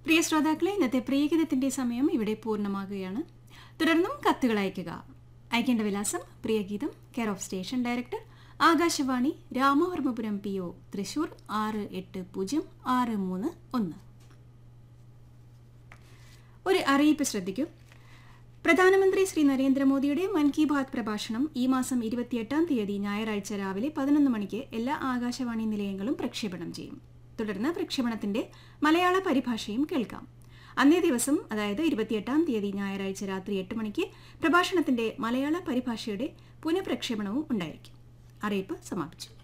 പ്രിയ ശ്രോതാക്കളെ ഇന്നത്തെ പ്രിയഗീതത്തിന്റെ സമയം ഇവിടെ പൂർണ്ണമാകുകയാണ് തുടർന്നും കത്തുകൾ അയയ്ക്കുക അയക്കേണ്ട വിലാസം Priyageetham care of station director Akashvani Ramavarmapuram P O Thrissur ആറ് എട്ട് പൂജ്യം ആറ് മൂന്ന് ഒന്ന് ഒരു അറിയിപ്പ് ശ്രദ്ധിക്കൂ പ്രധാനമന്ത്രി ശ്രീ നരേന്ദ്രമോദിയുടെ മൻ കി ബാത് പ്രഭാഷണം ഈ മാസം ഇരുപത്തിയെട്ടാം തീയതി ഞായറാഴ്ച രാവിലെ പതിനൊന്ന് മണിക്ക് എല്ലാ ആകാശവാണി നിലയങ്ങളും പ്രക്ഷേപണം ചെയ്യും തുടർന്ന് പ്രക്ഷേപണത്തിന്റെ മലയാള പരിഭാഷയും കേൾക്കാം അന്നേ ദിവസം അതായത് ഇരുപത്തിയെട്ടാം തീയതി ഞായറാഴ്ച രാത്രി എട്ട് മണിക്ക് പ്രഭാഷണത്തിന്റെ മലയാള പരിഭാഷയുടെ പുനഃപ്രക്ഷേപണവും ഉണ്ടായിരിക്കും അറിയിപ്പ് സമാപിച്ചു